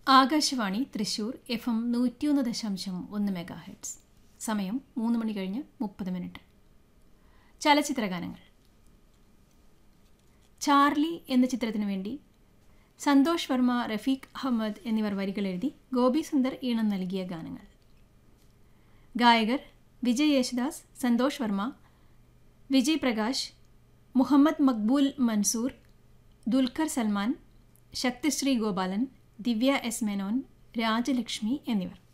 Akashvani Thrissur F M നൂറ്റിയൊന്ന് ദശാംശം ഒന്ന് മെഗാ ഹെഡ്സ് സമയം മൂന്ന് മണി കഴിഞ്ഞ് മുപ്പത് മിനിറ്റ് ചലച്ചിത്രഗാനങ്ങൾ ചാർലി എന്ന ചിത്രത്തിനു വേണ്ടി സന്തോഷ് വർമ്മ റഫീഖ് അഹമ്മദ് എന്നിവർ വരികൾ എഴുതി ഗോപി സുന്ദർ ഈണം നൽകിയ ഗാനങ്ങൾ ഗായകർ വിജയ് യേശുദാസ് സന്തോഷ് വർമ്മ വിജയ് പ്രകാശ് മുഹമ്മദ് മക്ബൂൽ മൻസൂർ ദുൽഖർ സൽമാൻ ശക്തിശ്രീ ഗോപാലൻ ദിവ്യ എസ് മേനോൻ രാജലക്ഷ്മി എന്നിവർ